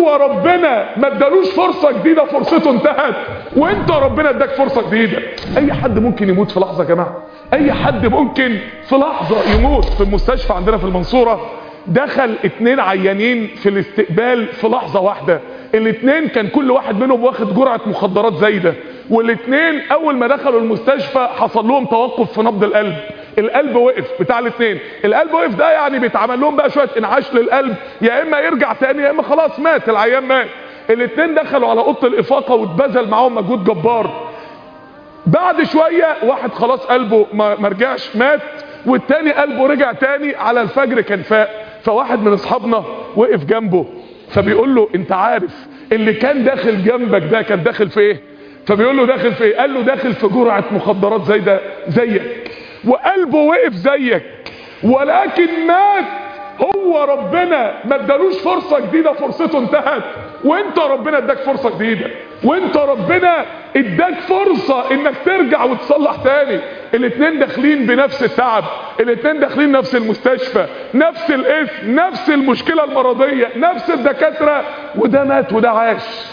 هو ربنا ما ادالوش فرصه جديده فرصته انتهت وانت ربنا اداك فرصه جديده اي حد ممكن يموت في لحظه يا جماعه اي حد ممكن في لحظه يموت في المستشفى عندنا في المنصوره دخل اتنين عيانين في الاستقبال في لحظه واحده الاتنين كان كل واحد منهم واخد جرعه مخدرات زايده والاتنين اول ما دخلوا المستشفى حصل لهم توقف في نبض القلب القلب وقف بتاع الاثنين القلب وقف ده يعني بيتعمل لهم بقى شويه انعاش للقلب يا اما يرجع تاني يا اما خلاص مات العيان مات الاثنين دخلوا على اوضه الافاقه واتبذل معاهم مجهود جبار بعد شويه واحد خلاص قلبه ما ما رجعش مات والتاني قلبه رجع تاني على الفجر كان فاق فواحد من اصحابنا وقف جنبه فبيقول له انت عارف اللي كان داخل جنبك ده كان داخل في ايه فبيقول له داخل في ايه قال له داخل في جرعه مخدرات زي ده زيك وقلبه وقف زيك ولكن مات هو ربنا ما ادالوش فرصه جديده فرصته انتهت وانت ربنا اداك فرصه جديده وانت ربنا اداك فرصه انك ترجع وتصلح تاني الاتنين داخلين بنفس التعب الاتنين داخلين نفس المستشفى نفس الاسم نفس المشكله المرضيه نفس الدكاتره وده مات وده عاش